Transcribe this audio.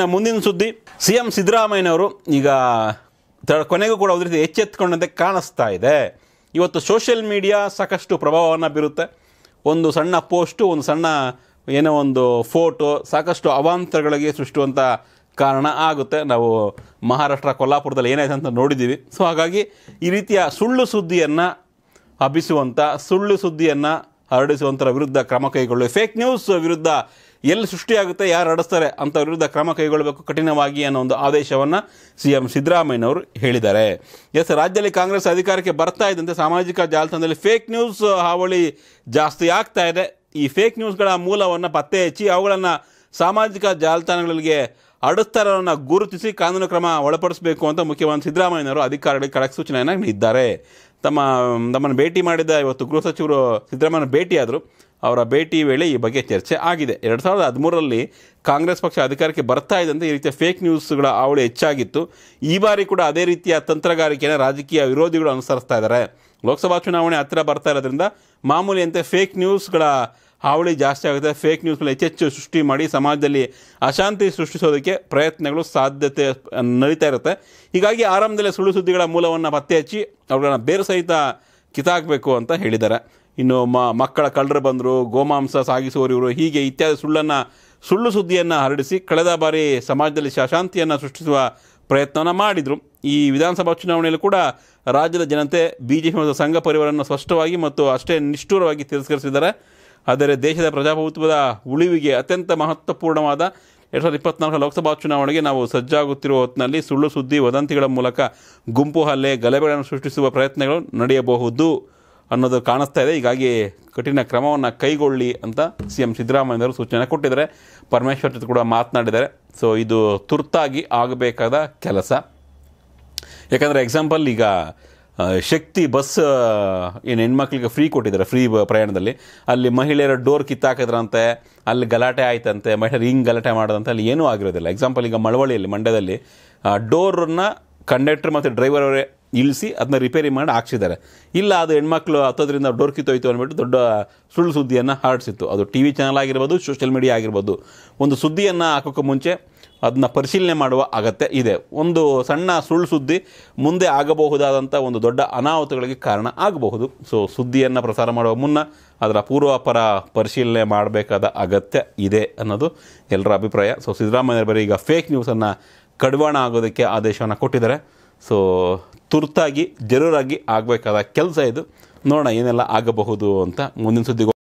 ಮುಂದಿನ ಸುದ್ದಿ C M ಸಿದ್ದರಾಮಯ್ಯನವರು ಈಗ ತ- ಕೊನೆಗೂ ಕೂಡ ಒಂದು ರೀತಿ ಎಚ್ಚೆತ್ತುಕೊಂಡಂತೆ ಕಾಣಿಸ್ತಾ ಇದೆ ಇವತ್ತು ಸೋಷಿಯಲ್ ಮೀಡಿಯಾ ಸಾಕಷ್ಟು ಪ್ರಭಾವವನ್ನು ಬೀರುತ್ತೆ ಒಂದು ಸಣ್ಣ ಪೋಸ್ಟು ಒಂದು ಸಣ್ಣ ಏನೋ ಒಂದು ಫೋಟೋ ಸಾಕಷ್ಟು ಅವಾಂತರಗಳಿಗೆ ಸೃಷ್ಟಿಸುವಂಥ ಕಾರಣ ಆಗುತ್ತೆ ನಾವು ಮಹಾರಾಷ್ಟ್ರ ಕೊಲ್ಲಾಪುರದಲ್ಲಿ ಏನಾಯ್ತು ಅಂತ ನೋಡಿದ್ದೀವಿ ಸೊ ಹಾಗಾಗಿ ಈ ರೀತಿಯ ಸುಳ್ಳು ಸುದ್ದಿಯನ್ನು ಹಬ್ಬಿಸುವಂಥ ಸುಳ್ಳು ಸುದ್ದಿಯನ್ನು ಹರಡಿಸುವಂಥರ ವಿರುದ್ಧ ಕ್ರಮ ಕೈಗೊಳ್ಳುವ ಫೇಕ್ ನ್ಯೂಸ್ ವಿರುದ್ಧ ಎಲ್ಲಿ ಸೃಷ್ಟಿಯಾಗುತ್ತೆ ಯಾರು ಹರಡಿಸ್ತಾರೆ ಅಂತ ವಿರುದ್ಧ ಕ್ರಮ ಕೈಗೊಳ್ಳಬೇಕು ಕಠಿಣವಾಗಿ ಅನ್ನೋ ಒಂದು ಆದೇಶವನ್ನು ಸಿ ಎಂ ಸಿದ್ದರಾಮಯ್ಯನವರು ಹೇಳಿದ್ದಾರೆ ಎಸ್ ರಾಜ್ಯದಲ್ಲಿ ಕಾಂಗ್ರೆಸ್ ಅಧಿಕಾರಕ್ಕೆ ಬರ್ತಾ ಇದ್ದಂತೆ ಸಾಮಾಜಿಕ ಜಾಲತಾಣದಲ್ಲಿ ಫೇಕ್ ನ್ಯೂಸ್ ಹಾವಳಿ ಜಾಸ್ತಿ ಆಗ್ತಾ ಇದೆ ಈ ಫೇಕ್ ನ್ಯೂಸ್ಗಳ ಮೂಲವನ್ನು ಪತ್ತೆ ಹಚ್ಚಿ ಅವುಗಳನ್ನು ಸಾಮಾಜಿಕ ಜಾಲತಾಣಗಳಿಗೆ ಅಡಸ್ತರವನ್ನು ಗುರುತಿಸಿ ಕಾನೂನು ಕ್ರಮ ಒಳಪಡಿಸಬೇಕು ಅಂತ ಮುಖ್ಯಮಂತ್ರಿ ಸಿದ್ದರಾಮಯ್ಯನವರು ಅಧಿಕಾರಿಗಳಿಗೆ ಖಡಕ್ ಸೂಚನೆಯನ್ನು ನೀಡಿದ್ದಾರೆ ತಮ್ಮ ತಮ್ಮನ್ನು ಭೇಟಿ ಮಾಡಿದ ಇವತ್ತು ಗೃಹ ಸಚಿವರು ಸಿದ್ದರಾಮಯ್ಯ ಭೇಟಿಯಾದರು ಅವರ ಭೇಟಿ ವೇಳೆ ಈ ಬಗ್ಗೆ ಚರ್ಚೆ ಆಗಿದೆ ಎರಡು ಸಾವಿರದ ಹದಿಮೂರರಲ್ಲಿ ಕಾಂಗ್ರೆಸ್ ಪಕ್ಷ ಅಧಿಕಾರಕ್ಕೆ ಬರ್ತಾ ಇದ್ದಂತೆ ಈ ರೀತಿಯ ಫೇಕ್ ನ್ಯೂಸ್ಗಳ ಅವಳಿ ಹೆಚ್ಚಾಗಿತ್ತು ಈ ಬಾರಿ ಕೂಡ ಅದೇ ರೀತಿಯ ತಂತ್ರಗಾರಿಕೆಯನ್ನು ರಾಜಕೀಯ ವಿರೋಧಿಗಳು ಅನುಸರಿಸ್ತಾ ಇದ್ದಾರೆ ಲೋಕಸಭಾ ಚುನಾವಣೆ ಹತ್ತಿರ ಬರ್ತಾ ಇರೋದ್ರಿಂದ ಮಾಮೂಲಿಯಂತೆ ಫೇಕ್ ನ್ಯೂಸ್ಗಳ ಹಾವಳಿ ಜಾಸ್ತಿ ಆಗುತ್ತೆ ಫೇಕ್ ನ್ಯೂಸ್ಗಳು ಹೆಚ್ಚೆಚ್ಚು ಸೃಷ್ಟಿ ಮಾಡಿ ಸಮಾಜದಲ್ಲಿ ಅಶಾಂತಿ ಸೃಷ್ಟಿಸೋದಕ್ಕೆ ಪ್ರಯತ್ನಗಳು ಸಾಧ್ಯತೆ ನಡೀತಾ ಇರುತ್ತೆ ಹೀಗಾಗಿ ಆರಂಭದಲ್ಲೇ ಸುಳ್ಳು ಸುದ್ದಿಗಳ ಮೂಲವನ್ನು ಪತ್ತೆ ಹಚ್ಚಿ ಅವುಗಳನ್ನ ಬೇರು ಸಹಿತ ಕಿತ್ತಾಕಬೇಕು ಅಂತ ಹೇಳಿದ್ದಾರೆ ಇನ್ನು ಮ ಮಕ್ಕಳ ಕಳ್ಳರು ಬಂದರು ಗೋಮಾಂಸ ಸಾಗಿಸುವವರು ಇವರು ಹೀಗೆ ಇತ್ಯಾದಿ ಸುಳ್ಳನ್ನು ಸುಳ್ಳು ಸುದ್ದಿಯನ್ನು ಹರಡಿಸಿ ಕಳೆದ ಬಾರಿ ಸಮಾಜದಲ್ಲಿ ಅಶಾಂತಿಯನ್ನು ಸೃಷ್ಟಿಸುವ ಪ್ರಯತ್ನವನ್ನು ಮಾಡಿದರು ಈ ವಿಧಾನಸಭಾ ಚುನಾವಣೆಯಲ್ಲಿ ಕೂಡ ರಾಜ್ಯದ ಜನತೆ ಬಿ ಜೆ ಪಿ ಮತ್ತು ಸಂಘ ಪರಿವಾರವನ್ನು ಸ್ಪಷ್ಟವಾಗಿ ಮತ್ತು ಅಷ್ಟೇ ನಿಷ್ಠುರವಾಗಿ ತಿರಸ್ಕರಿಸಿದ್ದಾರೆ ಆದರೆ ದೇಶದ ಪ್ರಜಾಪ್ರಭುತ್ವದ ಉಳಿವಿಗೆ ಅತ್ಯಂತ ಮಹತ್ವಪೂರ್ಣವಾದ ಎರಡು ಸಾವಿರದ ಇಪ್ಪತ್ನಾಲ್ಕರ ಲೋಕಸಭಾ ಚುನಾವಣೆಗೆ ನಾವು ಸಜ್ಜಾಗುತ್ತಿರುವ ಹೊತ್ತಿನಲ್ಲಿ ಸುಳ್ಳು ಸುದ್ದಿ ವದಂತಿಗಳ ಮೂಲಕ ಗುಂಪು ಹಲ್ಲೆ ಗಲಭೆಗಳನ್ನು ಸೃಷ್ಟಿಸುವ ಪ್ರಯತ್ನಗಳು ನಡೆಯಬಹುದು ಅನ್ನೋದು ಕಾಣಿಸ್ತಾ ಇದೆ ಹೀಗಾಗಿ ಕಠಿಣ ಕ್ರಮವನ್ನು ಕೈಗೊಳ್ಳಿ ಅಂತ ಸಿ ಎಂ ಸಿದ್ದರಾಮಯ್ಯವರು ಸೂಚನೆ ಕೊಟ್ಟಿದ್ದಾರೆ ಪರಮೇಶ್ವರ್ ಜೊತೆ ಕೂಡ ಮಾತನಾಡಿದ್ದಾರೆ ಸೊ ಇದು ತುರ್ತಾಗಿ ಆಗಬೇಕಾದ ಕೆಲಸ ಯಾಕಂದರೆ ಎಕ್ಸಾಂಪಲ್ ಈಗ ಆ, ಶಕ್ತಿ ಬಸ್ ಏನು ಹೆಣ್ಮಕ್ಳಿಗೆ ಫ್ರೀ ಕೊಟ್ಟಿದ್ದಾರೆ ಫ್ರೀ ಪ್ರಯಾಣದಲ್ಲಿ ಅಲ್ಲಿ ಮಹಿಳೆಯರ ಡೋರ್ ಕಿತ್ತಾಕಿದ್ರಂತೆ ಅಲ್ಲಿ ಗಲಾಟೆ ಆಯ್ತಂತೆ ಮಹಿಳೆಯರು ಹಿಂಗೆ ಗಲಾಟೆ ಮಾಡೋದಂತೆ ಅಲ್ಲಿ ಏನೂ ಆಗಿರೋದಿಲ್ಲ ಎಕ್ಸಾಂಪಲ್ ಈಗ ಮಳವಳ್ಳಿಯಲ್ಲಿ ಮಂಡ್ಯದಲ್ಲಿ ಡೋರನ್ನು ಕಂಡಕ್ಟರ್ ಮತ್ತು ಡ್ರೈವರ್ ಅವರೇ ಇಳಿಸಿ ಅದನ್ನ ರಿಪೇರಿ ಮಾಡಿ ಹಾಕ್ಸಿದ್ದಾರೆ ಇಲ್ಲ ಅದು ಹೆಣ್ಮಕ್ಳು ಹತ್ತೋದ್ರಿಂದ ಡೋರ್ ಕಿತ್ತೋಯ್ತು ಅಂದ್ಬಿಟ್ಟು ದೊಡ್ಡ ಸುಳ್ಳು ಸುದ್ದಿಯನ್ನು ಹರಡಿಸಿತ್ತು ಅದು ಟಿ ವಿ ಚಾನಲ್ ಆಗಿರ್ಬೋದು ಸೋಷಿಯಲ್ ಮೀಡಿಯಾ ಆಗಿರ್ಬೋದು ಒಂದು ಸುದ್ದಿಯನ್ನು ಹಾಕೋಕ್ಕೆ ಮುಂಚೆ ಅದನ್ನ ಪರಿಶೀಲನೆ ಮಾಡುವ ಅಗತ್ಯ ಇದೆ ಒಂದು ಸಣ್ಣ ಸುಳ್ಳು ಸುದ್ದಿ ಮುಂದೆ ಆಗಬಹುದಾದಂಥ ಒಂದು ದೊಡ್ಡ ಅನಾಹುತಗಳಿಗೆ ಕಾರಣ ಆಗಬಹುದು ಸೊ ಸುದ್ದಿಯನ್ನು ಪ್ರಸಾರ ಮಾಡುವ ಮುನ್ನ ಅದರ ಪೂರ್ವಾಪರ ಪರಿಶೀಲನೆ ಮಾಡಬೇಕಾದ ಅಗತ್ಯ ಇದೆ ಅನ್ನೋದು ಎಲ್ಲರ ಅಭಿಪ್ರಾಯ ಸೊ ಸಿದ್ದರಾಮಯ್ಯ ಬರೀ ಈಗ ಫೇಕ್ ನ್ಯೂಸನ್ನು ಕಡಿವಾಣ ಆಗೋದಕ್ಕೆ ಆದೇಶವನ್ನು ಕೊಟ್ಟಿದ್ದಾರೆ ಸೊ ತುರ್ತಾಗಿ ಜರೂರಾಗಿ ಆಗಬೇಕಾದ ಕೆಲಸ ಇದು ನೋಡೋಣ ಏನೆಲ್ಲ ಆಗಬಹುದು ಅಂತ ಮುಂದಿನ ಸುದ್ದಿಗೆ